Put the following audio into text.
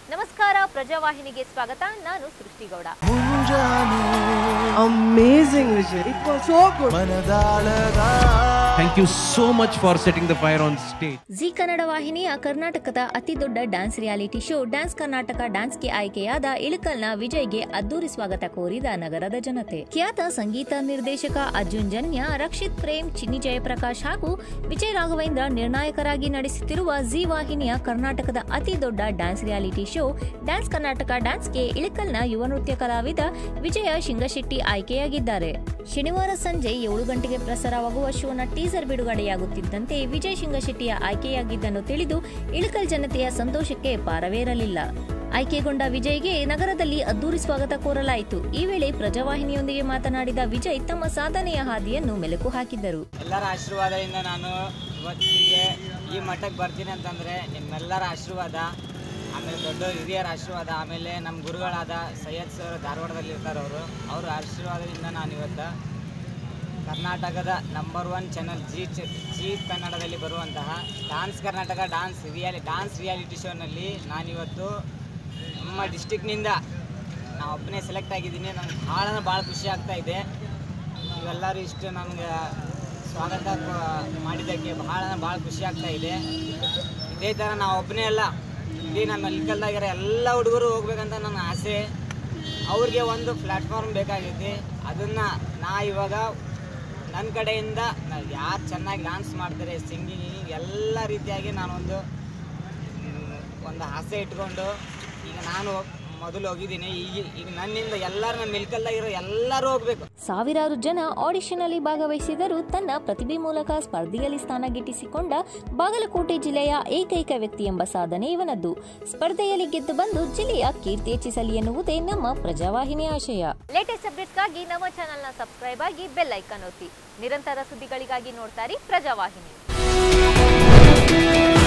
ನಮಸ್ಕಾರ ಪ್ರಜಾವಾಹಿನಿಗೆ ಸ್ವಾಗತ ನಾನು Srishti Gowda Amazing, Vijay. It was so good. Thank you so much for setting the fire on stage. Zee Kannada ವಾಹಿನಿಯ ಕರ್ನಾಟಕದ ಅತಿ ದೊಡ್ಡ dance reality show dance Karnataka ಡ್ಯಾನ್ಸ್ಗೆ ಆಯ್ಕೆಯಾದ ಇಳಕಲ್ನ ವಿಜಯ್ಗೆ ಅದ್ದೂರಿ ಸ್ವಾಗತ ಕೋರಿದ ನಗರದ ಜನತೆ ಖ್ಯಾತ ಸಂಗೀತ ನಿರ್ದೇಶಕ ಅರ್ಜುನ್ ಜನ್ಯ ರಕ್ಷಿತ್ ಪ್ರೇಮ್ ಚಿನ್ನಿ ಜಯಪ್ರಕಾಶ್ ಹಾಗೂ ವಿಜಯ್ ರಾಘವೇಂದ್ರ ನಿರ್ಣಾಯಕರಾಗಿ ನಡೆಸುತ್ತಿರುವ ಜಿ ವಾಹಿನಿಯ ಕರ್ನಾಟಕದ ಅತಿ ದೊಡ್ಡ dance reality show dance Karnataka ಡ್ಯಾನ್ಸ್ಗೆ ಇಳಕಲ್ನ ಯುವ ನೃತ್ಯ ಕಲಾವಿದ ವಿಜಯ ಶಿಂಗಶೆಟ್ಟಿ ಆಯ್ಕೆಯಾಗಿದ್ದಾರೆ ಶನಿವಾರ ಸಂಜೆ ಏಳು ಗಂಟೆಗೆ ಪ್ರಸಾರವಾಗುವ ಶೋನ ಟೀಸರ್ ಬಿಡುಗಡೆಯಾಗುತ್ತಿದ್ದಂತೆ ವಿಜಯ್ ಶಿಂಗಶೆಟ್ಟಿಯ ಆಯ್ಕೆಯಾಗಿದ್ದನ್ನು ತಿಳಿದು ಇಳಕಲ್ ಜನತೆಯ ಸಂತೋಷಕ್ಕೆ ಪಾರವೇರಲಿಲ್ಲ ಆಯ್ಕೆಗೊಂಡ ವಿಜಯ್ಗೆ ನಗರದಲ್ಲಿ ಅದ್ದೂರಿ ಸ್ವಾಗತ ಕೋರಲಾಯಿತು ಈ ವೇಳೆ ಪ್ರಜಾವಾಹಿನಿಯೊಂದಿಗೆ ಮಾತನಾಡಿದ ವಿಜಯ್ ತಮ್ಮ ಸಾಧನೆಯ ಹಾದಿಯನ್ನು ಮೆಲುಕು ಹಾಕಿದ್ದರು ಎಲ್ಲರ ಆಶೀರ್ವಾದದಿಂದ ನಾನು ಇವತ್ತಿಗೆ ಈ ಮಟ್ಟಕ್ಕೆ ಬರ್ತೀನಿ ಅಂತಂದರೆ ನಿಮ್ಮೆಲ್ಲರ ಆಶೀರ್ವಾದ ಆಮೇಲೆ ದೊಡ್ಡ ಹಿರಿಯರ ಆಶೀರ್ವಾದ ಆಮೇಲೆ ನಮ್ಮ ಗುರುಗಳಾದ ಸೈಯದ್ ಸರ್ ಧಾರವಾಡದಲ್ಲಿ ಇರ್ತಾರೆ ಅವರು ಅವ್ರ ಆಶೀರ್ವಾದದಿಂದ ನಾನು ಇವತ್ತು ಕರ್ನಾಟಕದ ನಂಬರ್ ಒನ್ ಚಾನಲ್ ಜಿ ಚ ಜಿ ಕನ್ನಡದಲ್ಲಿ ಬರುವಂತಹ dance Karnataka dance reality dance reality ಶೋನಲ್ಲಿ ನಾನಿವತ್ತು ನಮ್ಮ ಡಿಸ್ಟಿಕ್ನಿಂದ ನಾ ಒಬ್ಬನೇ ಸೆಲೆಕ್ಟ್ ಆಗಿದ್ದೀನಿ ನನಗೆ ಭಾಳ ಅಂದ್ರೆ ಭಾಳ ಖುಷಿ ಆಗ್ತಾ ಇದೆ ನೀವೆಲ್ಲರೂ ಇಷ್ಟು ನನಗೆ ಸ್ವಾಗತ ಕೊ- ಮಾಡಿದ್ದಕ್ಕೆ ಭಾಳ ಅಂದ್ರೆ ಭಾಳ ಖುಷಿ ಆಗ್ತಾ ಇದೆ ಇದೇ ಥರ ನಾವು ಒಬ್ಬನೇ ಅಲ್ಲ ಇಡೀ ನಮ್ಮ ಇಲ್ಕಲ್ದಾಗಿರೋ ಎಲ್ಲ ಹುಡುಗರು ಹೋಗ್ಬೇಕಂತ ನನ್ನ ಆಸೆ ಅವ್ರಿಗೆ ಒಂದು ಪ್ಲ್ಯಾಟ್ಫಾರ್ಮ್ ಬೇಕಾಗೈತಿ ಅದನ್ನು ನಾ ಇವಾಗ ನನ್ನ ಕಡೆಯಿಂದ ಯಾರು ಚೆನ್ನಾಗಿ ಡಾನ್ಸ್ ಮಾಡ್ತಾರೆ ಸಿಂಗಿಂಗ್ ಎಲ್ಲ ರೀತಿಯಾಗಿ ನಾನೊಂದು ಮ್, ಒಂದು ಆಸೆ ಇಟ್ಕೊಂಡು ಈಗ ನಾನು ಮೊದಲು ಹೋಗಿದ್ದೀನಿ ಈಗ ಈಗ ನನ್ನಿಂದ ಎಲ್ಲರೂ ನಮ್ಮ ಮಿಲ್ಕಲ್ದಾಗಿರೋ ಎಲ್ಲರೂ ಹೋಗ್ಬೇಕು ಸಾವಿರಾರು ಜನ ಆಡಿಷನ್ ಅಲ್ಲಿ ಭಾಗವಹಿಸಿದರೂ ತನ್ನ ಪ್ರತಿಭೆ ಮೂಲಕ ಸ್ಪರ್ಧೆಯಲ್ಲಿ ಸ್ಥಾನ ಗಿಟ್ಟಿಸಿಕೊಂಡ ಬಾಗಲಕೋಟೆ ಜಿಲ್ಲೆಯ ಏಕೈಕ ವ್ಯಕ್ತಿ ಎಂಬ ಸಾಧನೆ ಇವನದ್ದು ಸ್ಪರ್ಧೆಯಲ್ಲಿ ಗೆದ್ದು ಬಂದು ಜಿಲ್ಲೆಯ ಕೀರ್ತಿ ಹೆಚ್ಚಿಸಲಿ ಎನ್ನುವುದೇ ನಮ್ಮ ಪ್ರಜಾವಾಹಿನಿ ಆಶಯ ಲೇಟೆಸ್ಟ್ ಅಪ್ಡೇಟ್ಸ್ಗಾಗಿ ನಮ್ಮ ಚಾನೆಲ್ನ ಸಬ್ಸ್ಕ್ರೈಬ್ ಆಗಿ ಬೆಲ್ ಐಕಾನ್ ಒತ್ತಿ ನಿರಂತರ ಸುದ್ದಿಗಳಿಗಾಗಿ ನೋಡ್ತಾರೆ ಪ್ರಜಾವಾಹಿನಿ